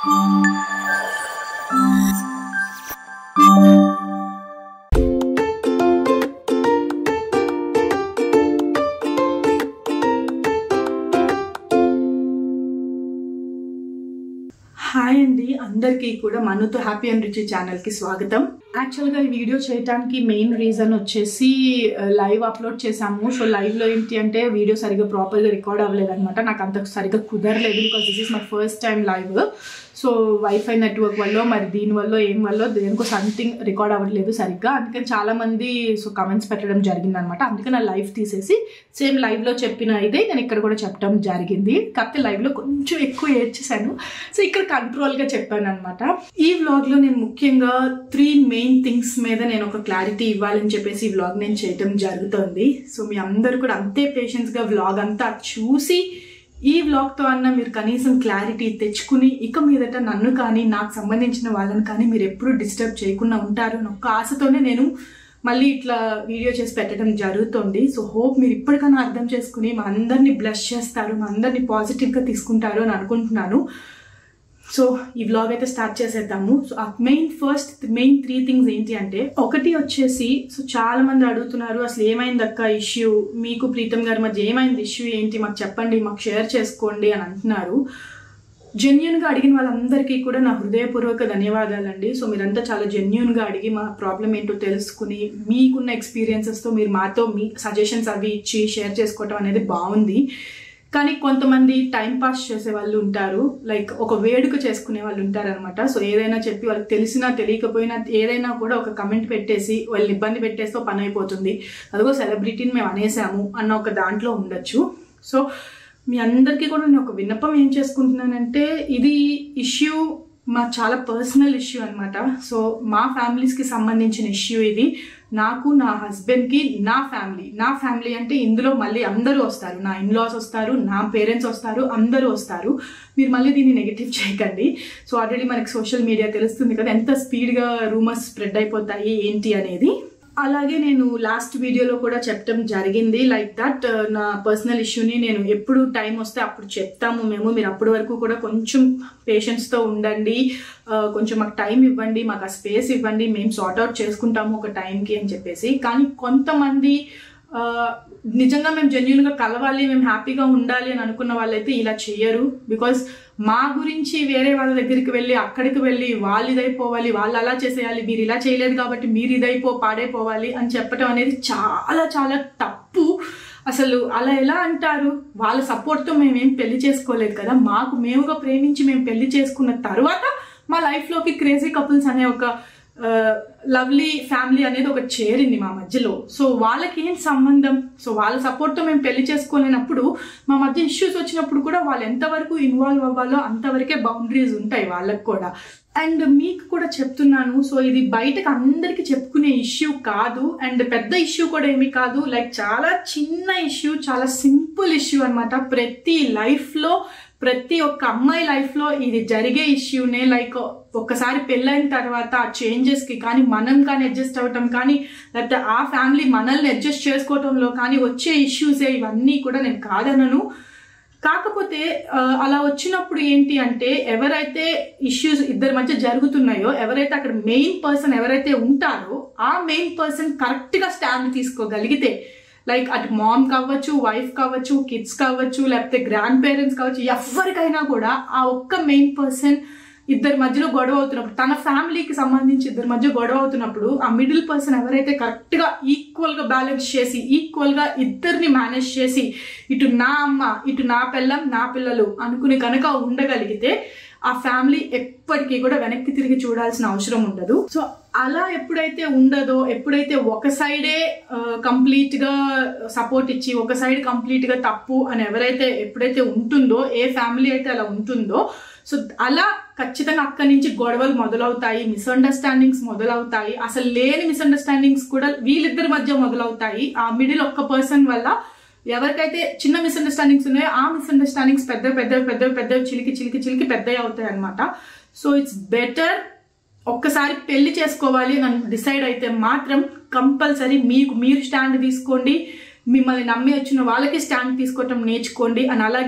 hi అండి అందరికీ కూడా మనుతో హ్యాపీ అండ్ రిచ్ ఛానల్కి స్వాగతం యాక్చువల్గా ఈ వీడియో చేయడానికి మెయిన్ రీజన్ వచ్చేసి లైవ్ అప్లోడ్ చేశాము సో లైవ్లో ఏంటి అంటే వీడియో సరిగ్గా ప్రాపర్గా రికార్డ్ అవ్వలేదు అనమాట నాకు అంత సరిగ్గా కుదరలేదు because this is my first time live so wifi network వల్ల మరి దీని వల్ల ఏం వల్ల దేనికో సంథింగ్ రికార్డ్ అవ్వట్లేదు సరిగ్గా అందుకని చాలా మంది సో కమెంట్స్ పెట్టడం జరిగింది అనమాట అందుకని నా లైవ్ తీసేసి సేమ్ లైవ్లో చెప్పిన ఇదే నేను ఇక్కడ కూడా చెప్పడం జరిగింది కాకపోతే లైవ్లో కొంచెం ఎక్కువ ఏడ్చేసాను సో ఇక్కడ కంట్రోల్గా చెప్పాను అనమాట ఈ వ్లాగ్లో నేను ముఖ్యంగా త్రీ మెయిన్ థింగ్స్ మీద నేను ఒక క్లారిటీ ఇవ్వాలని చెప్పేసి ఈ వ్లాగ్ నేను చేయటం జరుగుతుంది సో మీ అందరూ కూడా అంతే పేషెన్స్గా వ్లాగ్ అంతా చూసి ఈ వ్లాగ్తో అన్న మీరు కనీసం క్లారిటీ తెచ్చుకుని ఇక మీదట నన్ను కానీ నాకు సంబంధించిన వాళ్ళని కానీ మీరు ఎప్పుడు డిస్టర్బ్ చేయకుండా ఉంటారు అని ఒక్క ఆశతోనే నేను మళ్ళీ ఇట్లా వీడియో చేసి పెట్టడం జరుగుతుంది సో హోప్ మీరు ఇప్పటికైనా అర్థం చేసుకుని మా అందరినీ బ్లష్ చేస్తారు మా అందరినీ పాజిటివ్గా తీసుకుంటారు అని అనుకుంటున్నాను సో ఈ వ్లాగ్ అయితే స్టార్ట్ చేసేద్దాము so uh main first main three things ఏంటి అంటే ఒకటి వచ్చేసి సో చాలా మంది అడుగుతున్నారు అసలు ఏమైంది అక్క ఇష్యూ మీకు ప్రీతం గారి మధ్య ఏమైంది ఇష్యూ ఏంటి మాకు చెప్పండి మాకు షేర్ చేసుకోండి అని అంటున్నారు జెన్యున్గా అడిగిన వాళ్ళందరికీ కూడా నా హృదయపూర్వక ధన్యవాదాలండి సో మీరంతా చాలా జెన్యున్గా అడిగి మా ప్రాబ్లం ఏంటో తెలుసుకుని మీకున్న ఎక్స్పీరియన్సెస్తో మీరు మాతో మీ సజెషన్స్ అవి ఇచ్చి షేర్ చేసుకోవటం అనేది బాగుంది కానీ కొంతమంది టైం పాస్ చేసే వాళ్ళు ఉంటారు లైక్ ఒక వేడుక చేసుకునే వాళ్ళు ఉంటారు అనమాట సో ఏదైనా చెప్పి వాళ్ళకి తెలిసినా తెలియకపోయినా ఏదైనా కూడా ఒక కమెంట్ పెట్టేసి వాళ్ళని ఇబ్బంది పెట్టేస్తే పని అయిపోతుంది అదిగో సెలబ్రిటీని మేము అనేసాము అన్న ఒక దాంట్లో ఉండొచ్చు సో మీ అందరికీ కూడా నేను ఒక విన్నపం ఏం చేసుకుంటున్నానంటే ఇది ఇష్యూ మా చాలా పర్సనల్ ఇష్యూ అనమాట సో మా ఫ్యామిలీస్కి సంబంధించిన ఇష్యూ ఇది నాకు నా హస్బెండ్కి నా ఫ్యామిలీ నా ఫ్యామిలీ అంటే ఇందులో మళ్ళీ అందరూ వస్తారు నా ఇన్లాస్ వస్తారు నా పేరెంట్స్ వస్తారు అందరూ వస్తారు మీరు మళ్ళీ దీన్ని నెగిటివ్ చేయకండి సో ఆల్రెడీ మనకి సోషల్ మీడియా తెలుస్తుంది కదా ఎంత స్పీడ్గా రూమర్స్ స్ప్రెడ్ అయిపోతాయి ఏంటి అనేది అలాగే నేను లాస్ట్ వీడియోలో కూడా చెప్పడం జరిగింది లైక్ దట్ నా పర్సనల్ ఇష్యూని నేను ఎప్పుడు టైం వస్తే అప్పుడు చెప్తాము మేము మీరు అప్పటి వరకు కూడా కొంచెం పేషెన్స్తో ఉండండి కొంచెం మాకు టైం ఇవ్వండి మాకు ఆ స్పేస్ ఇవ్వండి మేము సార్ట్ అవుట్ చేసుకుంటాము ఒక టైంకి అని చెప్పేసి కానీ కొంతమంది నిజంగా మేము జెన్యున్గా కలవాలి మేము హ్యాపీగా ఉండాలి అని అనుకున్న వాళ్ళైతే ఇలా చెయ్యరు బికాస్ మా గురించి వేరే వాళ్ళ దగ్గరికి వెళ్ళి అక్కడికి వెళ్ళి వాళ్ళు ఇదైపోవాలి వాళ్ళు అలా చేసేయాలి మీరు ఇలా చేయలేదు కాబట్టి మీరు ఇదైపో పాడైపోవాలి అని చెప్పటం అనేది చాలా చాలా తప్పు అసలు అలా ఎలా అంటారు వాళ్ళ సపోర్ట్తో మేమేం పెళ్లి చేసుకోలేదు కదా మాకు మేముగా ప్రేమించి మేము పెళ్లి చేసుకున్న తర్వాత మా లైఫ్లోకి క్రేజీ కపుల్స్ అనే ఒక లవ్లీ ఫ్యామిలీ అనేది ఒక చేరింది మా మధ్యలో సో వాళ్ళకి ఏం సంబంధం సో వాళ్ళ సపోర్ట్తో మేము పెళ్లి చేసుకోలేనప్పుడు మా మధ్య ఇష్యూస్ వచ్చినప్పుడు కూడా వాళ్ళు ఎంతవరకు ఇన్వాల్వ్ అవ్వాలో అంతవరకే బౌండరీస్ ఉంటాయి వాళ్ళకి కూడా అండ్ మీకు కూడా చెప్తున్నాను సో ఇది బయటకు అందరికి చెప్పుకునే ఇష్యూ కాదు అండ్ పెద్ద ఇష్యూ కూడా ఏమి కాదు లైక్ చాలా చిన్న ఇష్యూ చాలా సింపుల్ ఇష్యూ అనమాట ప్రతి లైఫ్లో ప్రతి ఒక్క అమ్మాయి లైఫ్లో ఇది జరిగే ఇష్యూనే లైక్ ఒక్కసారి పెళ్ళైన తర్వాత ఆ చేంజెస్కి కానీ మనం కానీ అడ్జస్ట్ అవ్వటం కానీ లేకపోతే ఆ ఫ్యామిలీ మనల్ని అడ్జస్ట్ చేసుకోవటంలో కానీ వచ్చే ఇష్యూసే ఇవన్నీ కూడా నేను కాదనను కాకపోతే అలా వచ్చినప్పుడు ఏంటి అంటే ఎవరైతే ఇష్యూస్ ఇద్దరి మధ్య జరుగుతున్నాయో ఎవరైతే అక్కడ మెయిన్ పర్సన్ ఎవరైతే ఉంటారో ఆ మెయిన్ పర్సన్ కరెక్ట్గా స్టాండ్ తీసుకోగలిగితే లైక్ అటు మామ్ కావచ్చు వైఫ్ కావచ్చు కిడ్స్ కావచ్చు లేకపోతే గ్రాండ్ పేరెంట్స్ కావచ్చు ఎవరికైనా కూడా ఆ ఒక్క మెయిన్ పర్సన్ ఇద్దరి మధ్యలో గొడవ అవుతున్నప్పుడు తన ఫ్యామిలీకి సంబంధించి ఇద్దరి మధ్య గొడవ అవుతున్నప్పుడు ఆ మిడిల్ పర్సన్ ఎవరైతే కరెక్ట్గా ఈక్వల్గా బ్యాలెన్స్ చేసి ఈక్వల్గా ఇద్దరిని మేనేజ్ చేసి ఇటు నా అమ్మ ఇటు నా పిల్లం నా పిల్లలు అనుకుని కనుక ఉండగలిగితే ఆ ఫ్యామిలీ ఎప్పటికీ కూడా వెనక్కి తిరిగి చూడాల్సిన అవసరం ఉండదు సో అలా ఎప్పుడైతే ఉండదో ఎప్పుడైతే ఒక సైడే కంప్లీట్ గా సపోర్ట్ ఇచ్చి ఒక సైడ్ కంప్లీట్ గా తప్పు అని ఎవరైతే ఎప్పుడైతే ఉంటుందో ఏ ఫ్యామిలీ అయితే అలా ఉంటుందో సో అలా ఖచ్చితంగా అక్కడి నుంచి గొడవలు మొదలవుతాయి మిస్అండర్స్టాండింగ్స్ మొదలవుతాయి అసలు లేని మిస్అండర్స్టాండింగ్స్ కూడా వీళ్ళిద్దరి మధ్య మొదలవుతాయి ఆ మిడిల్ ఒక్క పర్సన్ వల్ల ఎవరికైతే చిన్న మిస్అండర్స్టాండింగ్స్ ఉన్నాయో ఆ మిస్అండర్స్టాండింగ్స్ పెద్ద పెద్ద పెద్ద పెద్ద చిలికి చిలికి చిలికి పెద్దవి అవుతాయి అనమాట సో ఇట్స్ బెటర్ ఒక్కసారి పెళ్లి చేసుకోవాలి అని డిసైడ్ అయితే మాత్రం కంపల్సరీ మీకు మీరు స్టాండ్ తీసుకోండి మిమ్మల్ని నమ్మి వచ్చిన వాళ్ళకి స్టాండ్ తీసుకోవటం నేర్చుకోండి అని అలాగే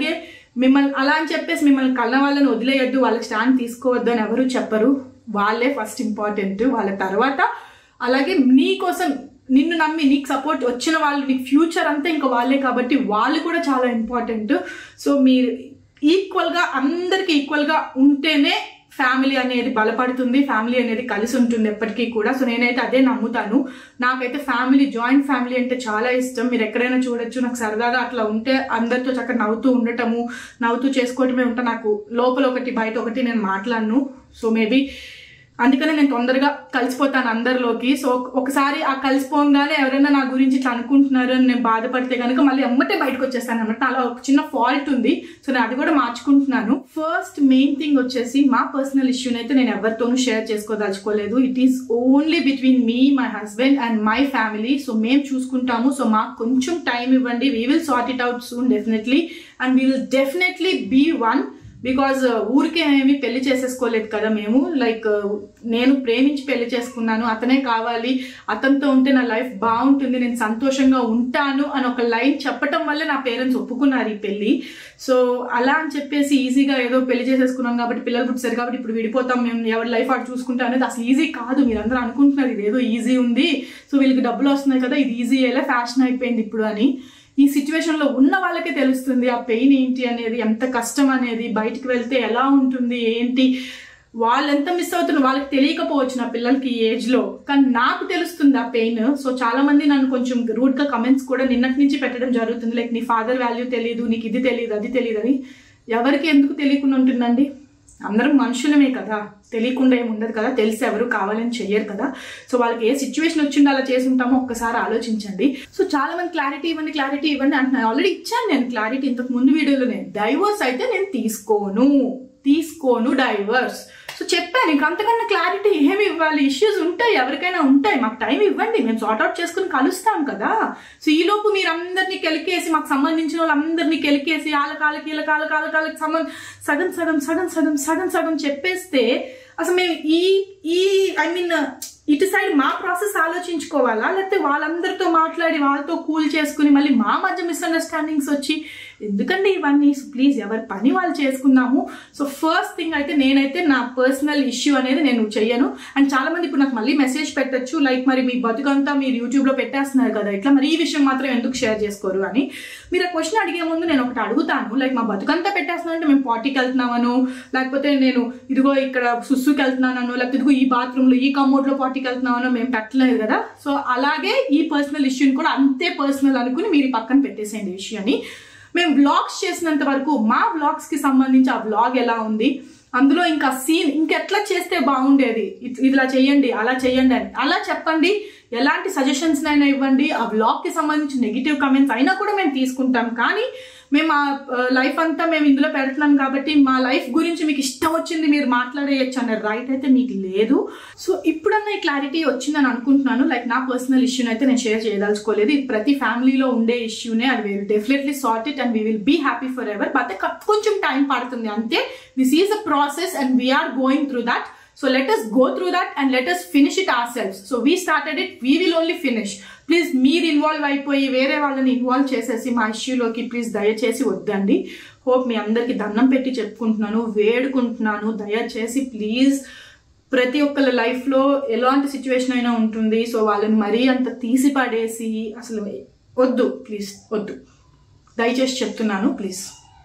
మిమ్మల్ని అలా అని చెప్పేసి మిమ్మల్ని కన్న వాళ్ళని వదిలేయద్దు వాళ్ళకి స్టాండ్ తీసుకోవద్దు అని ఎవరు చెప్పరు వాళ్ళే ఫస్ట్ ఇంపార్టెంట్ వాళ్ళ తర్వాత అలాగే నీ కోసం నిన్ను నమ్మి నీకు సపోర్ట్ వచ్చిన వాళ్ళు నీకు ఫ్యూచర్ అంతా ఇంకా వాళ్ళే కాబట్టి వాళ్ళు కూడా చాలా ఇంపార్టెంట్ సో మీరు ఈక్వల్గా అందరికి ఈక్వల్గా ఉంటేనే ఫ్యామిలీ అనేది బలపడుతుంది ఫ్యామిలీ అనేది కలిసి ఉంటుంది ఎప్పటికీ కూడా సో నేనైతే అదే నమ్ముతాను నాకైతే ఫ్యామిలీ జాయింట్ ఫ్యామిలీ అంటే చాలా ఇష్టం మీరు ఎక్కడైనా చూడొచ్చు నాకు సరదాగా అట్లా ఉంటే అందరితో చక్కగా నవ్వుతూ ఉండటము నవ్వుతూ చేసుకోవటమే ఉంటా నాకు లోపల ఒకటి బయట ఒకటి నేను మాట్లాడను సో మేబీ అందుకనే నేను తొందరగా కలిసిపోతాను అందరిలోకి సో ఒకసారి ఆ కలిసిపోగానే ఎవరైనా నా గురించి ఇట్లా అనుకుంటున్నారు అని నేను బాధపడితే కనుక మళ్ళీ అమ్మటే బయటకు వచ్చేస్తాను అనమాట అలా ఒక చిన్న ఫాల్ట్ ఉంది సో నేను అది కూడా మార్చుకుంటున్నాను ఫస్ట్ మెయిన్ థింగ్ వచ్చేసి మా పర్సనల్ ఇష్యూని అయితే నేను ఎవరితోనూ షేర్ చేసుకోదలుచుకోలేదు it is only between me my husband and my family so మేము చూసుకుంటాము సో మాకు కొంచెం టైం ఇవ్వండి we will sort it out soon definitely and we will definitely be one because ఊరికే ఏమి పెళ్లి చేసేసుకోలేదు కదా మేము లైక్ నేను ప్రేమించి పెళ్లి చేసుకున్నాను అతనే కావాలి అతనితో ఉంటే నా లైఫ్ బాగుంటుంది నేను సంతోషంగా ఉంటాను అని ఒక లైన్ చెప్పటం వల్ల నా పేరెంట్స్ ఒప్పుకున్నారు ఈ పెళ్లి సో అలా అని చెప్పేసి ఈజీగా ఏదో పెళ్లి చేసేసుకున్నాం కాబట్టి పిల్లలు పుట్టారు కాబట్టి ఇప్పుడు విడిపోతాం మేము ఎవరి లైఫ్ అటు చూసుకుంటాం అనేది అసలు ఈజీ కాదు మీరందరూ అనుకుంటున్నారు ఇది ఏదో ఈజీ ఉంది సో వీళ్ళకి డబ్బులు వస్తున్నాయి కదా ఇది ఈజీ అయ్యేలా ఫ్యాషన్ అయిపోయింది ఇప్పుడు అని ఈ సిచ్యువేషన్ లో ఉన్న వాళ్ళకే తెలుస్తుంది ఆ పెయిన్ ఏంటి అనేది ఎంత కష్టం అనేది బయటికి వెళ్తే ఎలా ఉంటుంది ఏంటి వాళ్ళు ఎంత మిస్ అవుతున్నారు వాళ్ళకి తెలియకపోవచ్చు నా పిల్లలకి ఈ ఏజ్ లో కానీ నాకు తెలుస్తుంది ఆ పెయిన్ సో చాలా మంది నన్ను కొంచెం రూడ్ గా కమెంట్స్ కూడా నిన్నటి నుంచి పెట్టడం జరుగుతుంది లైక్ నీ ఫాదర్ వాల్యూ తెలియదు నీకు ఇది తెలియదు అది తెలియదు అని ఎవరికి ఎందుకు తెలియకుండా ఉంటుందండి అందరం మనుషులమే కదా తెలియకుండా ఏమి ఉండదు కదా తెలిసి ఎవరు కావాలని చెయ్యరు కదా సో వాళ్ళకి ఏ సిచ్యువేషన్ వచ్చిందో అలా చేసి ఉంటామో ఒక్కసారి ఆలోచించండి సో చాలా మంది క్లారిటీ ఇవ్వండి క్లారిటీ ఇవ్వండి అంటున్నారు ఆల్రెడీ ఇచ్చాను నేను క్లారిటీ ఇంతకు ముందు వీడియోలోనే డైవర్స్ అయితే నేను తీసుకోను తీసుకోను డైవర్స్ సో చెప్పాను ఇంక అంతకన్నా క్లారిటీ ఏమి ఇవ్వాలి ఇష్యూస్ ఉంటాయి ఎవరికైనా ఉంటాయి మాకు టైం ఇవ్వండి మేము సార్ట్అవుట్ చేసుకుని కలుస్తాం కదా సో ఈ లోపు మీరు అందరినీ కెలికేసి మాకు సంబంధించిన వాళ్ళందరినీ కెలికేసి వాళ్ళ కాళ్ళకి వీళ్ళ కాళ్ళ కాళ్ళ కాళ్ళకి సంబంధం సగం సగం సగం సగం సగం సగం చెప్పేస్తే అసలు మేము ఈ ఈ ఐ మీన్ ఇటు సైడ్ మా ప్రాసెస్ ఆలోచించుకోవాలా లేకపోతే వాళ్ళందరితో మాట్లాడి వాళ్ళతో కూల్ చేసుకుని మళ్ళీ మా మధ్య మిస్అండర్స్టాండింగ్స్ వచ్చి ఎందుకండి ఇవన్నీ ప్లీజ్ ఎవరి పని వాళ్ళు చేసుకుందాము సో ఫస్ట్ థింగ్ అయితే నేనైతే నా పర్సనల్ ఇష్యూ అనేది నేను చెయ్యను అండ్ చాలా మంది ఇప్పుడు నాకు మళ్ళీ మెసేజ్ పెట్టచ్చు లైక్ మరి మీ బతుకంతా మీరు యూట్యూబ్లో పెట్టేస్తున్నారు కదా ఇట్లా మరి ఈ విషయం మాత్రం ఎందుకు షేర్ చేసుకోరు అని మీరు ఆ క్వశ్చన్ అడిగే ముందు నేను ఒకటి అడుగుతాను లైక్ మా బతుకంతా పెట్టేస్తున్నానంటే మేము పార్టీకి వెళ్తున్నామను లేకపోతే నేను ఇదిగో ఇక్కడ సుస్సుకి వెళ్తున్నాను లేకపోతే ఇదిగో ఈ బాత్రూంలో ఈ కమోడ్లో పార్టీకి వెళ్తున్నామనో మేము పెట్టలేదు కదా సో అలాగే ఈ పర్సనల్ ఇష్యూని కూడా అంతే పర్సనల్ అనుకుని మీరు పక్కన పెట్టేసేయండి విషయాన్ని మేము వ్లాగ్స్ చేసినంత వరకు మా వ్లాగ్స్ కి సంబంధించి ఆ వ్లాగ్ ఎలా ఉంది అందులో ఇంకా సీన్ ఇంకెట్లా చేస్తే బాగుండేది ఇట్- ఇలా చేయండి అలా చేయండి అని అలా చెప్పండి ఎలాంటి సజెషన్స్ అయినా ఇవ్వండి ఆ వ్లాగ్ కి సంబంధించి నెగిటివ్ కమెంట్స్ అయినా కూడా మేము తీసుకుంటాం కానీ మేము ఆ లైఫ్ అంతా మేము ఇందులో పెడుతున్నాం కాబట్టి మా లైఫ్ గురించి మీకు ఇష్టం వచ్చింది మీరు మాట్లాడేయచ్చు అనే రైట్ అయితే మీకు లేదు సో ఇప్పుడన్నా ఈ క్లారిటీ వచ్చిందని అనుకుంటున్నాను లైక్ నా పర్సనల్ ఇష్యూని అయితే నేను షేర్ చేయదలుచుకోలేదు ఇది ప్రతి ఫ్యామిలీలో ఉండే ఇష్యూనే అది will definitely sort it and we will be happy forever but కొంచెం టైం పడుతుంది అంతే this is a process and we're going through that so let us go through that and let us finish it ourselves so we started it we will only finish please మీరు involve అయిపోయి వేరే వాళ్ళని involve చేసేసి మా ఇష్యూలోకి please దయచేసి వద్దండి hope మీ అందరికి దండం పెట్టి చెప్పుకుంటున్నాను వేడుకుంటున్నాను దయచేసి ప్లీజ్ ప్రతి ఒక్కళ్ళ లైఫ్లో ఎలాంటి సిచ్యువేషన్ అయినా ఉంటుంది సో వాళ్ళని మరీ అంత తీసి పడేసి అసలు వద్దు ప్లీజ్ వద్దు దయచేసి చెప్తున్నాను please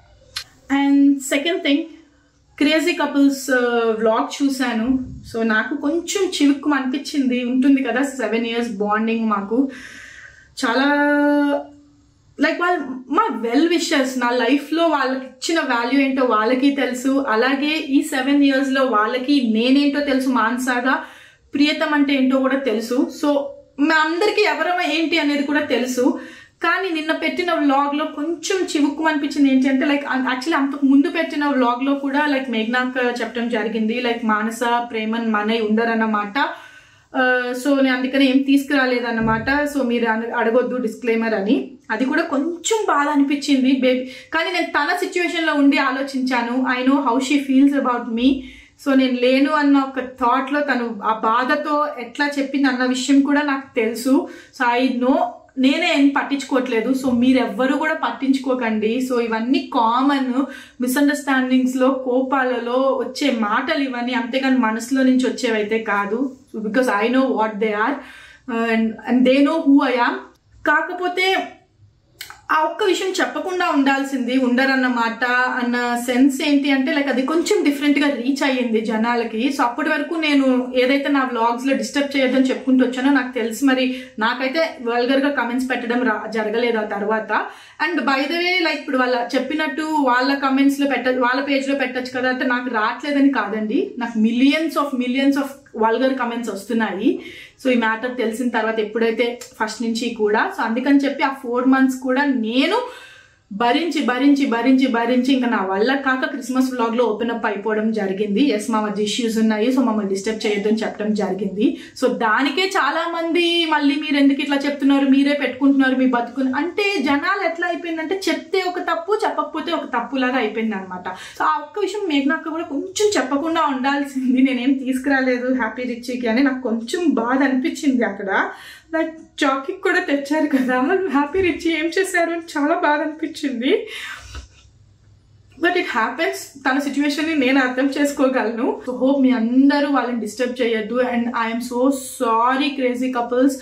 and second thing crazy couples vlog చూశాను సో నాకు కొంచెం చివుక్కు అనిపించింది ఉంటుంది కదా సెవెన్ ఇయర్స్ బాండింగ్ మాకు చాలా లైక్ వాళ్ళు మా వెల్ విషర్స్ నా లైఫ్లో వాళ్ళకి ఇచ్చిన వాల్యూ ఏంటో వాళ్ళకి తెలుసు అలాగే ఈ సెవెన్ ఇయర్స్లో వాళ్ళకి నేనేంటో తెలుసు మాన్సాగా ప్రియతం అంటే ఏంటో కూడా తెలుసు సో మా అందరికీ ఎవరమ ఏంటి అనేది కూడా తెలుసు కానీ నిన్న పెట్టిన వ్లాగ్ లో కొంచెం చివుక్కు అనిపించింది ఏంటి అంటే లైక్ యాక్చువల్లీ అంతకు ముందు పెట్టిన వ్లాగ్ లో కూడా లైక్ మేఘ్నాక్ చెప్పడం జరిగింది లైక్ మానస ప్రేమన్ మనయ్ ఉండరన్నమాట సో నేను అందుకని ఏం తీసుకురాలేదన్నమాట సో మీరు అన- అడగొద్దు డిస్క్లైమర్ అని అది కూడా కొంచెం బాధ అనిపించింది బేబీ కానీ నేను తన సిచ్యువేషన్ లో ఉండి ఆలోచించాను I know how she feels about me so నేను లేను అన్న ఒక థాట్ లో తను ఆ బాధతో ఎట్లా చెప్పింది అన్న విషయం కూడా నాకు తెలుసు సో ఐ నో నేనే ఏం పట్టించుకోవట్లేదు సో మీరెవ్వరు కూడా పట్టించుకోకండి సో ఇవన్నీ కామన్ మిస్అండర్స్టాండింగ్స్ లో కోపాలలో వచ్చే మాటలు ఇవన్నీ అంతేగాని మనసులో నుంచి వచ్చేవైతే కాదు because I know what they are and and they know who I am కాకపోతే ఆ ఒక్క విషయం చెప్పకుండా ఉండాల్సింది ఉండరన్నమాట అన్న సెన్స్ ఏంటి అంటే లైక్ అది కొంచెం డిఫరెంట్ గా రీచ్ అయ్యింది జనాలకి సో అప్పటి వరకు నేను ఏదైతే నా వ్లాగ్స్ లో డిస్టర్బ్ చేయొద్దని చెప్పుకుంటూ వచ్చానో నాకు తెలుసు మరి నాకైతే వల్గర్ గా కమెంట్స్ పెట్టడం రా జరగలేదు ఆ తర్వాత and by the way like ఇప్పుడు వాళ్ళ చెప్పినట్టు వాళ్ళ కమెంట్స్ లో పెట్ట వాళ్ళ పేజ్ లో పెట్టచ్చు కదా అంటే నాకు రావట్లేదని కాదండి నాకు millions of millions of vulgar comments వస్తున్నాయి సో ఈ మ్యాటర్ తెలిసిన తర్వాత ఎప్పుడైతే ఫస్ట్ నుంచి కూడా సో అందుకని చెప్పి ఆ ఫోర్ మంత్స్ కూడా నేను భరించి భరించి భరించి భరించి ఇంకా నా వల్ల కాక క్రిస్మస్ వ్లాగ్ లో ఓపెన్ అప్ అయిపోవడం జరిగింది ఎస్ మా మధ్య ఇష్యూస్ ఉన్నాయి సో మమ్మల్ని డిస్టర్బ్ చేయొద్దని చెప్పడం జరిగింది సో దానికే చాలా మంది మళ్ళీ మీరు ఎందుకు ఇట్లా చెప్తున్నారు మీరే పెట్టుకుంటున్నారు మీ బతుకుని అంటే జనాలు ఎట్లా అయిపోయిందంటే చెప్తే ఒక తప్పు చెప్పకపోతే ఒక తప్పు లాగా అయిపోయింది అనమాట సో ఆ ఒక్క విషయం మేఘనాక్క కూడా కొంచెం చెప్పకుండా ఉండాల్సింది నేనేం తీసుకురాలేదు హ్యాపీ రిచ్కి అని నాకు కొంచెం బాధ అనిపించింది అక్కడ లైక్ చాకీకి కూడా తెచ్చారు కదా హ్యాపీ రిచ్ ఏం చేశారు అని చాలా బాధ అనిపించింది బట్ ఇట్ హ్యాపెన్స్ తన సిచ్యువేషన్ ని నేను అర్థం చేసుకోగలను సో హోప్ మీ అందరూ వాళ్ళని డిస్టర్బ్ చేయొద్దు and I'm so sorry crazy couples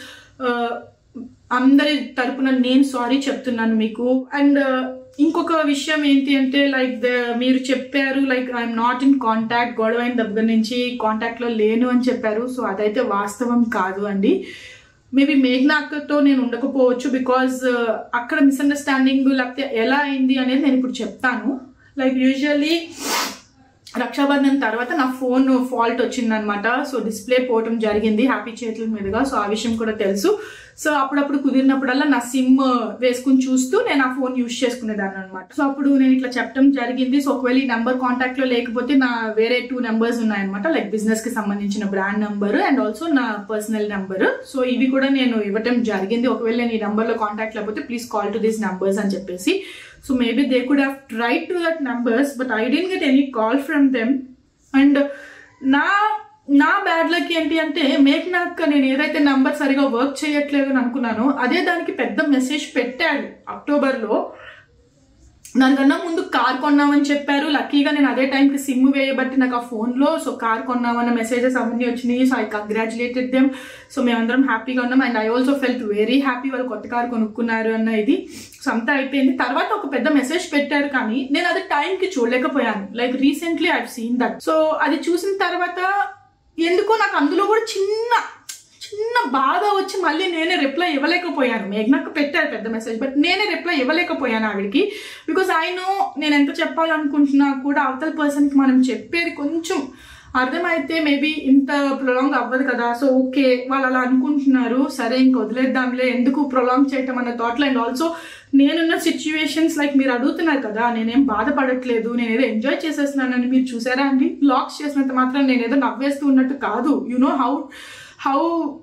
అందరి తరపున నేను సారీ చెప్తున్నాను మీకు అండ్ ఇంకొక విషయం ఏంటి అంటే లైక్ ద మీరు చెప్పారు like I'm not in contact గొడవ అయిన దగ్గర నుంచి కాంటాక్ట్లో లేను అని చెప్పారు సో అదైతే వాస్తవం కాదు అండి మేబీ మేఘనాక్కతో నేను ఉండకపోవచ్చు బికాజ్ అక్కడ మిస్అండర్స్టాండింగ్ లేకపోతే ఎలా అయింది అనేది నేను ఇప్పుడు చెప్తాను లైక్ యూజువల్లీ రక్షాబంధన్ తర్వాత నా ఫోన్ ఫాల్ట్ వచ్చిందనమాట సో డిస్ప్లే పోవటం జరిగింది హ్యాపీ చేతుల మీదుగా సో ఆ విషయం కూడా తెలుసు సో అప్పుడప్పుడు కుదిరినప్పుడల్లా నా సిమ్ వేసుకుని చూస్తూ నేను ఆ ఫోన్ యూజ్ చేసుకునేదాన్ని అనమాట సో అప్పుడు నేను ఇట్లా చెప్పడం జరిగింది సో ఒకవేళ ఈ నెంబర్ కాంటాక్ట్ లో లేకపోతే నా వేరే టూ నెంబర్స్ ఉన్నాయన్నమాట లైక్ బిజినెస్ కి సంబంధించిన బ్రాండ్ నెంబర్ అండ్ ఆల్సో నా పర్సనల్ నెంబర్ సో ఇవి కూడా నేను ఇవ్వటం జరిగింది ఒకవేళ నేను ఈ నెంబర్ లో కాంటాక్ట్ లేకపోతే please call to these numbers అని చెప్పేసి so maybe they could have try to that numbers but I didn't get any call from them and నా నా బ్యాడ్ లక్ ఏంటి అంటే మేక్ నాక్ నేను ఏదైతే నంబర్ సరిగా వర్క్ చేయట్లేదు అని అనుకున్నానో అదే దానికి పెద్ద మెసేజ్ పెట్టాడు అక్టోబర్లో దానికన్నా ముందు కార్ కొన్నామని చెప్పారు లక్కీగా నేను అదే టైంకి సిమ్ వేయబట్టి నాకు ఆ ఫోన్లో సో కార్ కొన్నామన్న మెసేజెస్ అవన్నీ వచ్చినాయి so I congratulated them so మేమందరం హ్యాపీగా ఉన్నాం and I also felt very happy వాళ్ళు కొత్త కార్ కొనుక్కున్నారు అన్న ఇది సో అంతా అయిపోయింది తర్వాత ఒక పెద్ద మెసేజ్ పెట్టారు కానీ నేను అది టైంకి చూడలేకపోయాను like recently I seen that so అది చూసిన తర్వాత ఎందుకో నాకు అందులో కూడా చిన్న చిన్న బాధ వచ్చి మళ్ళీ నేనే రిప్లై ఇవ్వలేకపోయాను మేఘ్నాకు పెట్టారు పెద్ద మెసేజ్ బట్ నేనే రిప్లై ఇవ్వలేకపోయాను ఆవిడకి బికాస్ ఐ నో నేను ఎంత చెప్పాలనుకుంటున్నా కూడా అవతల పర్సన్కి మనం చెప్పేది కొంచెం అర్థమైతే మేబీ ఇంత ప్రొలాంగ్ అవ్వదు కదా సో ఓకే వాళ్ళు అలా అనుకుంటున్నారు సరే ఇంక వదిలేద్దాంలే ఎందుకు ప్రొలాంగ్ చేయటం అన్న థాట్లో అండ్ ఆల్సో నేనున్న సిచ్యువేషన్స్ లైక్ మీరు అడుగుతున్నారు కదా నేనేం బాధపడట్లేదు నేను ఏదో ఎంజాయ్ చేసేస్తున్నానని మీరు చూసారా అండి లాక్స్ చేసినంత మాత్రం నేను ఏదో నవ్వేస్తూ ఉన్నట్టు కాదు you know how how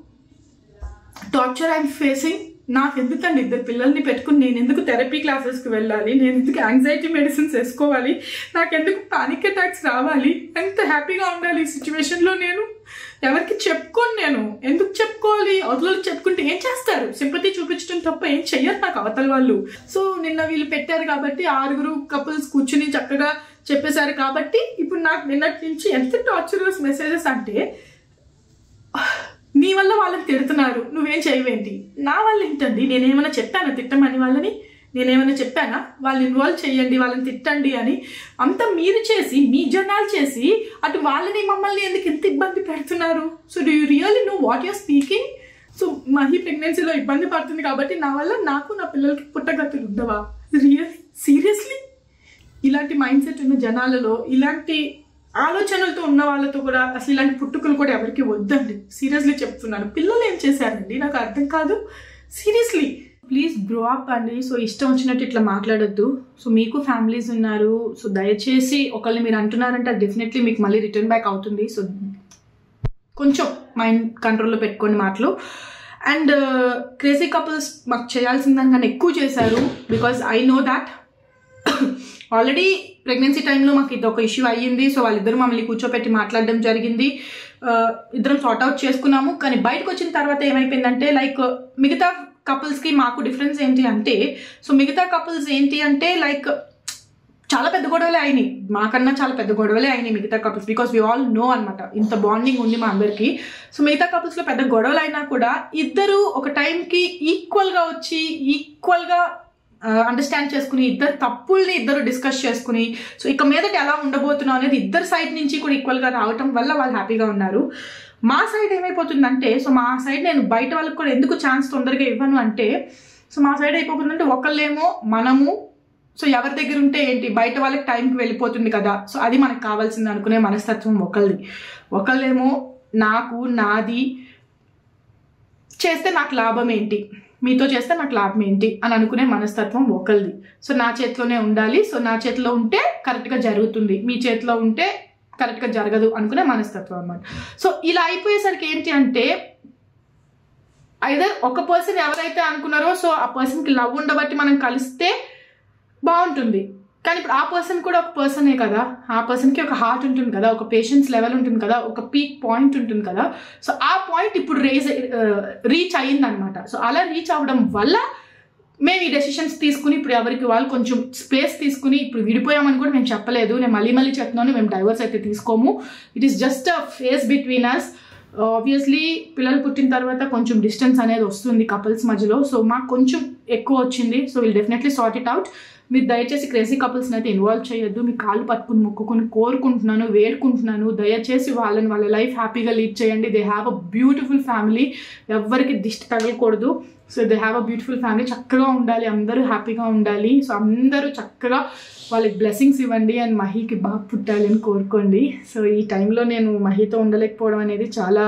torture I'm facing నాకు ఎందుకండి ఇద్దరు పిల్లల్ని పెట్టుకుని నేను ఎందుకు థెరపీ క్లాసెస్కి వెళ్ళాలి నేను ఎందుకు యాంగ్జైటీ మెడిసిన్స్ వేసుకోవాలి నాకు ఎందుకు పానిక్ అటాక్స్ రావాలి ఎంత హ్యాపీగా ఉండాలి ఈ సిచ్యువేషన్లో నేను ఎవరికి చెప్పుకోను నేను ఎందుకు చెప్పుకోవాలి అవతలకి చెప్పుకుంటే ఏం చేస్తారు సింపతి చూపించడం తప్ప ఏం చెయ్యరు నాకు అవతల వాళ్ళు సో నిన్న వీళ్ళు పెట్టారు కాబట్టి ఆరుగురు కపుల్స్ కూర్చుని చక్కగా చెప్పేశారు కాబట్టి ఇప్పుడు నాకు నిన్నటి నుంచి ఎంత టార్చరస్ మెసేజెస్ అంటే నీ వల్ల వాళ్ళని తిడుతున్నారు నువ్వేం చేయవేంటి నా వల్ల ఏంటండి నేనేమైనా చెప్పానా తిట్టమని వాళ్ళని నేనేమైనా చెప్పానా వాళ్ళని ఇన్వాల్వ్ చేయండి వాళ్ళని తిట్టండి అని అంతా మీరు చేసి మీ జనాలు చేసి అటు వాళ్ళని మమ్మల్ని ఎందుకు ఇంత ఇబ్బంది పెడుతున్నారు so do you really know what you're speaking so Mahi ప్రెగ్నెన్సీలో ఇబ్బంది పడుతుంది కాబట్టి నా వల్ల నాకు నా పిల్లలకి పుట్టగతులు ఉండవా రియల్ సీరియస్లీ ఇలాంటి మైండ్ సెట్ ఉన్న జనాలలో ఇలాంటి ఆలోచనలతో ఉన్న వాళ్ళతో కూడా అసలు ఇలాంటి పుట్టుకలు కూడా ఎవరికి వద్దండి సీరియస్లీ చెప్తున్నాను పిల్లలు ఏం చేశారండి నాకు అర్థం కాదు సీరియస్లీ ప్లీజ్ గ్రో అప్ అండి సో ఇష్టం వచ్చినట్టు ఇట్లా మాట్లాడొద్దు సో మీకు ఫ్యామిలీస్ ఉన్నారు సో దయచేసి ఒకళ్ళని మీరు అంటున్నారంటే అది డెఫినెట్లీ మీకు మళ్ళీ రిటర్న్ బ్యాక్ అవుతుంది సో కొంచెం మైండ్ కంట్రోల్లో పెట్టుకోండి మాటలు అండ్ క్రేజీ కపుల్స్ మాకు చేయాల్సిన దానికన్నా ఎక్కువ చేశారు because I know that already pregnancy టైంలో మాకు ఇది ఒక ఇష్యూ అయ్యింది సో వాళ్ళిద్దరు మమ్మల్ని కూర్చోపెట్టి మాట్లాడడం జరిగింది ఇద్దరం సార్ట్ అవుట్ చేసుకున్నాము కానీ బయటకు వచ్చిన తర్వాత ఏమైపోయిందంటే లైక్ మిగతా కపుల్స్కి మాకు డిఫరెన్స్ ఏంటి అంటే సో మిగతా కపుల్స్ ఏంటి అంటే లైక్ చాలా పెద్ద గొడవలే అయినాయి మాకన్నా చాలా పెద్ద గొడవలే అయినాయి మిగతా couples because we all know అనమాట ఇంత బాండింగ్ ఉంది మా అందరికి సో మిగతా కపుల్స్లో పెద్ద గొడవలు అయినా కూడా ఇద్దరు ఒక టైంకి ఈక్వల్గా వచ్చి ఈక్వల్గా అండర్స్టాండ్ చేసుకుని ఇద్దరు తప్పుల్ని ఇద్దరు డిస్కస్ చేసుకుని సో ఇక మీదట ఎలా ఉండబోతున్నాం అనేది ఇద్దరు సైడ్ నుంచి కూడా ఈక్వల్గా రావటం వల్ల వాళ్ళు హ్యాపీగా ఉన్నారు మా సైడ్ ఏమైపోతుందంటే సో మా సైడ్ నేను బయట వాళ్ళకి కూడా ఎందుకు ఛాన్స్ తొందరగా ఇవ్వను అంటే సో మా సైడ్ అయిపోతుందంటే ఒకళ్ళేమో మనము సో ఎవరి దగ్గర ఉంటే ఏంటి బయట వాళ్ళకి టైంకి వెళ్ళిపోతుంది కదా సో అది మనకు కావాల్సింది అనుకునే మనస్తత్వం ఒకళ్ళది ఒకళ్ళేమో నాకు నాది చేస్తే నాకు లాభం ఏంటి మీతో చేస్తే నాకు లాభం ఏంటి అని అనుకునే మనస్తత్వం ఒకళ్ళది సో నా చేతిలోనే ఉండాలి సో నా చేతిలో ఉంటే కరెక్ట్గా జరుగుతుంది మీ చేతిలో ఉంటే కరెక్ట్గా జరగదు అనుకునే మనస్తత్వం అనమాట సో ఇలా అయిపోయేసరికి ఏంటి అంటే ఐదర్ ఒక పర్సన్ ఎవరైతే అనుకున్నారో సో ఆ పర్సన్కి లవ్ ఉండబట్టి మనం కలిస్తే బాగుంటుంది కానీ ఇప్పుడు ఆ పర్సన్ కూడా ఒక పర్సనే కదా ఆ పర్సన్కి ఒక హార్ట్ ఉంటుంది కదా ఒక పేషెన్స్ లెవెల్ ఉంటుంది కదా ఒక పీక్ పాయింట్ ఉంటుంది కదా సో ఆ పాయింట్ ఇప్పుడు రేజ్ రీచ్ అయ్యిందనమాట సో అలా రీచ్ అవ్వడం వల్ల మేము ఈ డెసిషన్స్ తీసుకుని ఇప్పుడు ఎవరికి వాళ్ళు కొంచెం స్పేస్ తీసుకుని ఇప్పుడు విడిపోయామని కూడా మేము చెప్పలేదు నేను మళ్ళీ మళ్ళీ చెప్తున్నాను మేము డైవర్స్ అయితే తీసుకోము it is just a phase between us obviously పిల్లలు పుట్టిన తర్వాత కొంచెం డిస్టెన్స్ అనేది వస్తుంది కపుల్స్ మధ్యలో సో మాకు కొంచెం ఎక్కువ వచ్చింది so will definitely sort it out మీరు దయచేసి క్రేజీ కపుల్స్ని అయితే ఇన్వాల్వ్ చేయొద్దు మీ కాళ్ళు పట్టుకుని మొక్కుకుని కోరుకుంటున్నాను వేడుకుంటున్నాను దయచేసి వాళ్ళని వాళ్ళ లైఫ్ హ్యాపీగా లీడ్ చేయండి they have a beautiful family ఎవరికి దిష్టి తగలకూడదు so they have a beautiful family చక్కగా ఉండాలి అందరూ హ్యాపీగా ఉండాలి సో అందరూ చక్కగా వాళ్ళకి బ్లెస్సింగ్స్ ఇవ్వండి అండ్ మహీకి బాగా పుట్టాలి అని కోరుకోండి సో ఈ టైంలో నేను మహీతో ఉండలేకపోవడం అనేది చాలా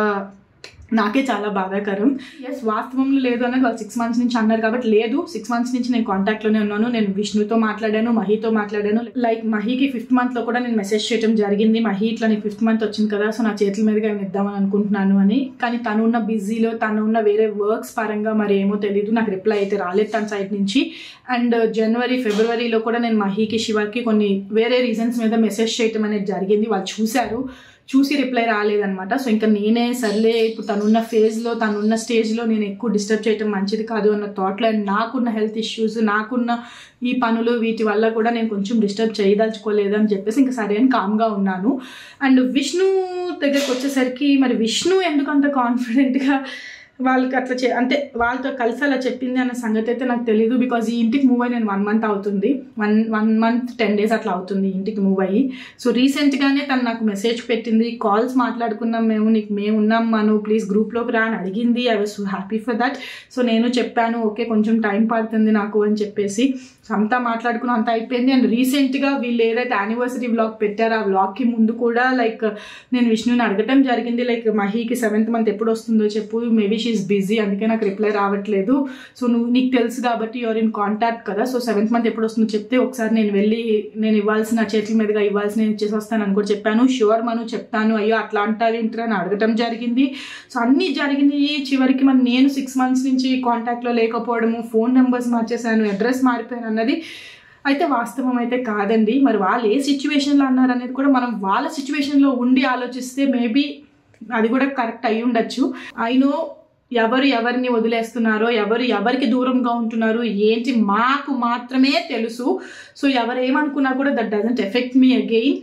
నాకే చాలా బాధాకరం ఎస్ వాస్తవంలో లేదు అన్నది వాళ్ళు సిక్స్ మంత్స్ నుంచి అన్నారు కాబట్టి లేదు సిక్స్ మంత్స్ నుంచి నేను కాంటాక్ట్లోనే ఉన్నాను నేను విష్ణుతో మాట్లాడాను మహీతో మాట్లాడాను లైక్ మహీకి ఫిఫ్త్ మంత్లో కూడా నేను మెసేజ్ చేయడం జరిగింది మహీ ఇట్లా నీకు ఫిఫ్త్ మంత్ వచ్చింది కదా సో నా చేతుల మీదుగా ఏమైనా ఇద్దామని అనుకుంటున్నాను అని కానీ తను ఉన్న బిజీలో తను ఉన్న వేరే వర్క్స్ పరంగా మరి ఏమో తెలియదు నాకు రిప్లై అయితే రాలేదు తన సైడ్ నుంచి అండ్ జనవరి ఫిబ్రవరిలో కూడా నేను మహీకి శివకి కొన్ని వేరే రీజన్స్ మీద మెసేజ్ చేయటం అనేది జరిగింది వాళ్ళు చూశారు చూసి రిప్లై రాలేదనమాట సో ఇంకా నేనే సర్లే ఇప్పుడు తనున్న ఫేజ్లో తనున్న స్టేజ్లో నేను ఎక్కువ డిస్టర్బ్ చేయటం మంచిది కాదు అన్న థాట్లో అండ్ నాకున్న హెల్త్ ఇష్యూస్ నాకున్న ఈ పనులు వీటి వల్ల కూడా నేను కొంచెం డిస్టర్బ్ చేయదలుచుకోలేదు అని చెప్పేసి ఇంకా సరే అని కామ్గా ఉన్నాను అండ్ విష్ణు దగ్గరికి వచ్చేసరికి మరి విష్ణు ఎందుకు అంత కాన్ఫిడెంట్గా వాళ్ళకి అట్లా చే అంటే వాళ్ళతో కలిసి అలా చెప్పింది అన్న సంగతి అయితే నాకు తెలియదు బికాజ్ ఈ ఇంటికి మూవ్ అయ్యి నేను వన్ మంత్ అవుతుంది one one month ten days అట్లా అవుతుంది ఈ ఇంటికి మూవ్ అయ్యి సో రీసెంట్గానే తను నాకు మెసేజ్ పెట్టింది కాల్స్ మాట్లాడుకున్నాం మేము నీకు మేము ఉన్నాం మను ప్లీజ్ గ్రూప్లోకి రా అని అడిగింది I was so happy for that so నేను చెప్పాను ఓకే కొంచెం టైం పడుతుంది నాకు అని చెప్పేసి సో అంతా మాట్లాడుకుని అంతా అయిపోయింది అండ్ రీసెంట్గా వీళ్ళు ఏదైతే యానివర్సరీ వ్లాగ్ పెట్టారో ఆ వ్లాగ్కి ముందు కూడా లైక్ నేను విష్ణుని అడగటం జరిగింది లైక్ మహీకి సెవెంత్ మంత్ ఎప్పుడు వస్తుందో చెప్పు మేబీ షీఈస్ బిజీ అందుకే నాకు రిప్లై రావట్లేదు సో నువ్వు నీకు తెలుసు కాబట్టి యువర్ ఇన్ కాంటాక్ట్ కదా సో సెవెంత్ మంత్ ఎప్పుడు వస్తుందో చెప్తే ఒకసారి నేను వెళ్ళి నేను ఇవ్వాల్సిన చేతుల మీదుగా ఇవ్వాల్సిన ఇచ్చేసి వస్తాను అని కూడా చెప్పాను షూర్ మను చెప్తాను అయ్యో అట్లా అంటారు ఏంటి అని అడగటం జరిగింది సో అన్నీ జరిగింది చివరికి మరి నేను సిక్స్ మంత్స్ నుంచి కాంటాక్ట్లో లేకపోవడము ఫోన్ నెంబర్స్ మార్చేసాను అడ్రస్ మారిపోయాను అన్నది అయితే వాస్తవం అయితే కాదండి మరి వాళ్ళు ఏ సిచ్యువేషన్లో అన్నారు అనేది కూడా మనం వాళ్ళ సిచ్యువేషన్లో ఉండి ఆలోచిస్తే మేబీ అది కూడా కరెక్ట్ అయి ఉండొచ్చు ఐ నో ఎవరు ఎవరిని వదిలేస్తున్నారో ఎవరు ఎవరికి దూరంగా ఉంటున్నారు ఏంటి మాకు మాత్రమే తెలుసు సో ఎవరు ఏమనుకున్నా కూడా that doesn't effect me again